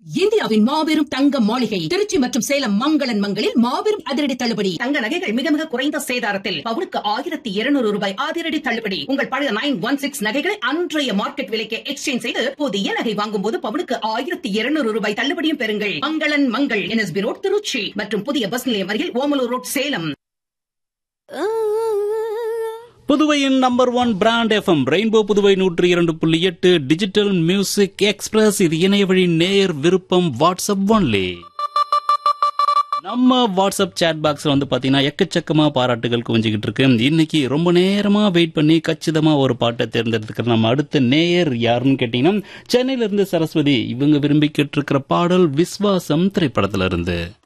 இந்தியாவின் மாபெரும் தங்க மாளிகை திருச்சி மற்றும் சேலம் மங்களன் மங்களில் மாபெரும் அதிரடி தள்ளுபடி தங்க நகைகள் மிக மிக குறைந்த சேதாரத்தில் பவுனுக்கு ஆயிரத்தி இருநூறு ரூபாய் அதிரடி தள்ளுபடி உங்கள் பழைய நைன் ஒன் சிக்ஸ் நகைகளை அன்றைய மார்க்கெட் விலைக்கு எக்ஸ்சேஞ்ச் செய்து புதிய நகை வாங்கும் போது பவுனுக்கு ஆயிரத்தி இருநூறு ரூபாய் தள்ளுபடியும் பெறுங்கள் மங்களன் மங்கள் என்எஸ்பி ரோட் திருச்சி மற்றும் புதிய பஸ் நிலையம் அருகில் ஓமலூர் ரோட் சேலம் புதுவையின் number one brand FM rainbow Puduvai நூற்றி இரண்டு புள்ளி எட்டு டிஜிட்டல் மியூசிக் எக்ஸ்பிரஸ் இது இணைய வழி நேர் விருப்பம் வாட்ஸ்அப் ஒன்லி நம்ம வாட்ஸ்அப் சேட் பாக்ஸ்ல வந்து பாத்தீங்கன்னா எக்கச்சக்கமா பாராட்டுகள் குவிஞ்சுக்கிட்டு இருக்கு இன்னைக்கு ரொம்ப நேரமா வெயிட் பண்ணி கச்சிதமா ஒரு பாட்டை தேர்ந்தெடுத்துக்கிற நம்ம அடுத்த நேயர் யாருன்னு கேட்டீங்கன்னா சென்னையில இருந்து சரஸ்வதி இவங்க விரும்பிக்கிட்டு இருக்கிற பாடல் விஸ்வாசம் திரைப்படத்துல இருந்து